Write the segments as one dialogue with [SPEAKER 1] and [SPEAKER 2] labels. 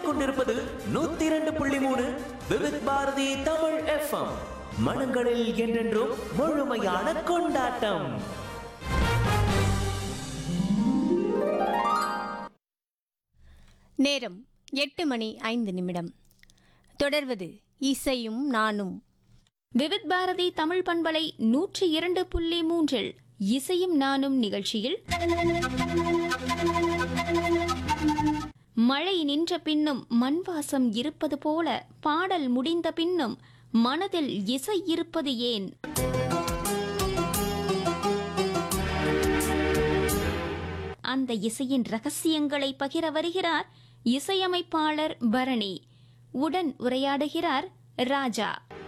[SPEAKER 1] கேட்டுக்கொண்டிருப்பது நூத்தி இரண்டு புள்ளி மூணு விவித் பாரதி தமிழ் எஃப்எம் மனங்களில் என்றென்றும் முழுமையான கொண்டாட்டம்
[SPEAKER 2] நேரம் எட்டு மணி ஐந்து நிமிடம் தொடர்வது இசையும் நானும்
[SPEAKER 3] விவித் பாரதி தமிழ் பண்பலை நூற்றி இரண்டு புள்ளி மூன்றில் இசையும் நானும் நிகழ்ச்சியில் மழை நின்ற பின்னும் மண் வாசம் இருப்பது போல பாடல் முடிந்த பின்னும் மனதில் இசை இருப்பது ஏன் அந்த இசையின் ரகசியங்களை பகிர வருகிறார் இசையமைப்பாளர் பரணி உடன் உரையாடுகிறார் ராஜா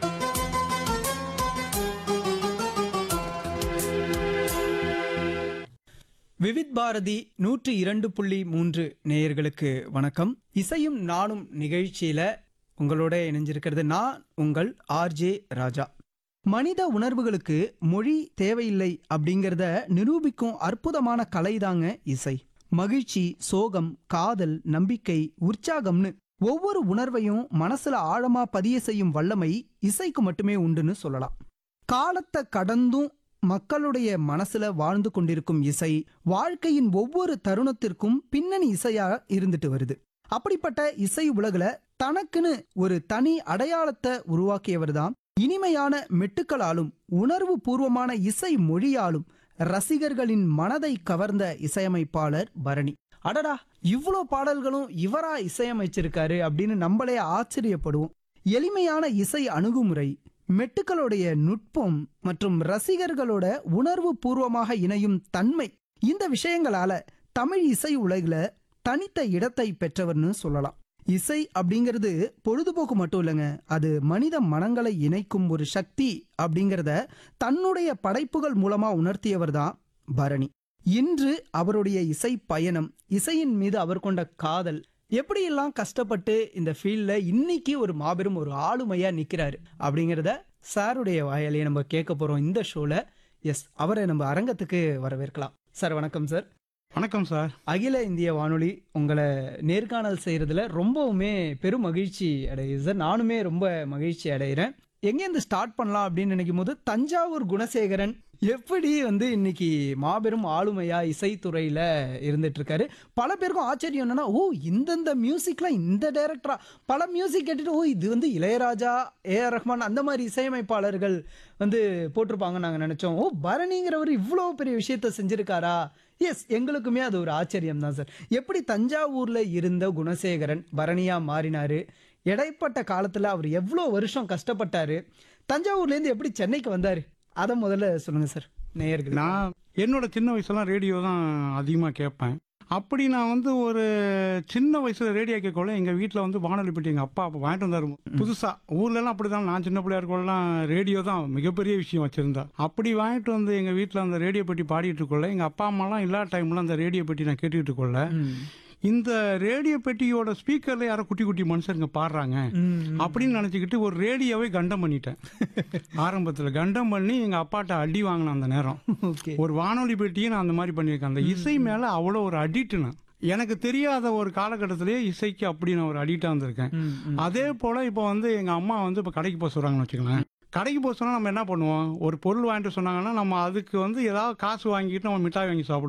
[SPEAKER 4] விவித் பாரதி நூற்றி இரண்டு புள்ளி மூன்று நேயர்களுக்கு வணக்கம் இசையும் நானும் நிகழ்ச்சியில உங்களோட இணைஞ்சிருக்கிறது நான் உங்கள் ஆர்ஜே ராஜா மனித உணர்வுகளுக்கு மொழி தேவையில்லை அப்படிங்கிறத நிரூபிக்கும் அற்புதமான கலைதாங்க இசை மகிழ்ச்சி சோகம் காதல் நம்பிக்கை உற்சாகம்னு ஒவ்வொரு உணர்வையும் மனசுல ஆழமா பதிய செய்யும் வல்லமை இசைக்கு மட்டுமே உண்டுன்னு சொல்லலாம் காலத்தை கடந்தும் மக்களுடைய மனசுல வாழ்ந்து கொண்டிருக்கும் இசை வாழ்க்கையின் ஒவ்வொரு தருணத்திற்கும் பின்னணி இசையா இருந்துட்டு வருது அப்படிப்பட்ட இசை உலகுல தனக்குன்னு ஒரு தனி அடையாளத்தை உருவாக்கியவர் தான் இனிமையான மெட்டுக்களாலும் உணர்வு பூர்வமான இசை மொழியாலும் ரசிகர்களின் மனதை கவர்ந்த இசையமைப்பாளர் பரணி அடடா இவ்வளோ பாடல்களும் இவரா இசையமைச்சிருக்காரு அப்படின்னு நம்மளே ஆச்சரியப்படுவோம் எளிமையான இசை அணுகுமுறை மெட்டுக்களுடைய நுட்பம் மற்றும் ரசிகர்களோட உணர்வு பூர்வமாக இணையும் தன்மை இந்த விஷயங்களால தமிழ் இசை உலகில் தனித்த இடத்தை பெற்றவர்னு சொல்லலாம் இசை அப்படிங்கிறது பொழுதுபோக்கு மட்டும் இல்லைங்க அது மனித மனங்களை இணைக்கும் ஒரு சக்தி அப்படிங்கிறத தன்னுடைய படைப்புகள் மூலமா உணர்த்தியவர் தான் பரணி இன்று அவருடைய இசை பயணம் இசையின் மீது அவர் கொண்ட காதல் எப்படியெல்லாம் கஷ்டப்பட்டு இந்த ஃபீல்டில் இன்னைக்கு ஒரு மாபெரும் ஒரு ஆளுமையா நிற்கிறாரு அப்படிங்கிறத சாருடைய வாயாலேயே நம்ம கேட்க போறோம் இந்த ஷோல எஸ் அவரை நம்ம அரங்கத்துக்கு வரவேற்கலாம் சார் வணக்கம் சார்
[SPEAKER 5] வணக்கம் சார்
[SPEAKER 4] அகில இந்திய வானொலி உங்களை நேர்காணல் செய்யறதுல ரொம்பவுமே பெரும் மகிழ்ச்சி அடையுது சார் நானுமே ரொம்ப மகிழ்ச்சி அடைகிறேன் எங்கேருந்து ஸ்டார்ட் பண்ணலாம் அப்படின்னு நினைக்கும் போது தஞ்சாவூர் குணசேகரன் எப்படி வந்து இன்னைக்கு மாபெரும் ஆளுமையா இசைத்துறையில இருந்துட்டு இருக்காரு பல பேருக்கும் ஆச்சரியம் என்னன்னா ஓ இந்தந்த மியூசிக்லாம் இந்த டைரக்டரா பல மியூசிக் கேட்டுட்டு ஓ இது வந்து இளையராஜா ஏ ஆர் ரஹ்மான் அந்த மாதிரி இசையமைப்பாளர்கள் வந்து போட்டிருப்பாங்க நாங்கள் நினைச்சோம் ஓ பரணிங்கிறவர் இவ்வளோ பெரிய விஷயத்த செஞ்சிருக்காரா எஸ் எங்களுக்குமே அது ஒரு ஆச்சரியம் தான் சார் எப்படி தஞ்சாவூர்ல இருந்த குணசேகரன் பரணியா மாறினாரு இடைப்பட்ட காலத்துல அவர் எவ்வளோ வருஷம் கஷ்டப்பட்டாரு தஞ்சாவூர்லேருந்து எப்படி சென்னைக்கு வந்தாரு அதை முதல்ல சொல்லுங்க சார் நேயர்கள்
[SPEAKER 5] நான் என்னோட சின்ன வயசுலாம் ரேடியோ தான் அதிகமாக கேட்பேன் அப்படி நான் வந்து ஒரு சின்ன வயசுல ரேடியோ கேட்கல எங்க வீட்டில் வந்து வானொலி பெட்டி எங்க அப்பா அப்போ வாங்கிட்டு வந்தாரு புதுசா ஊர்ல எல்லாம் அப்படிதான் நான் சின்ன பிள்ளையா இருக்கோம்லாம் ரேடியோ தான் மிகப்பெரிய விஷயம் வச்சிருந்தா அப்படி வாங்கிட்டு வந்து எங்க வீட்டில் அந்த ரேடியோ பெட்டி பாடிட்டு இருக்கோல எங்க அப்பா அம்மாலாம் இல்லாத டைம்ல அந்த ரேடியோ பெட்டி நான் கேட்டுக்கிட்டு இருக்கோல இந்த ரேடியோ பெட்டியோட ஸ்பீக்கர்ல யாரோ குட்டி குட்டி மனுஷருங்க பாடுறாங்க அப்படின்னு நினச்சிக்கிட்டு ஒரு ரேடியோவை கண்டம் பண்ணிட்டேன் ஆரம்பத்தில் கண்டம் பண்ணி எங்கள் அப்பாட்ட அடி வாங்கினேன் அந்த நேரம்
[SPEAKER 4] ஓகே
[SPEAKER 5] ஒரு வானொலி பெட்டியை நான் அந்த மாதிரி பண்ணியிருக்கேன் அந்த இசை மேலே அவ்வளோ ஒரு அடிக்ட் நான் எனக்கு தெரியாத ஒரு காலகட்டத்திலேயே இசைக்கு அப்படி நான் ஒரு அடிக்டாக இருந்திருக்கேன் அதே போல் இப்போ வந்து எங்கள் அம்மா வந்து இப்போ கடைக்கு போக சொல்கிறாங்கன்னு வச்சுக்கோங்களேன் கடைக்கு போக சொன்னால் நம்ம என்ன பண்ணுவோம் ஒரு பொருள் வாங்கிட்டு சொன்னாங்கன்னா நம்ம அதுக்கு வந்து ஏதாவது காசு வாங்கிட்டு நம்ம மிட்டாய் வாங்கி சாப்பிடுவோம்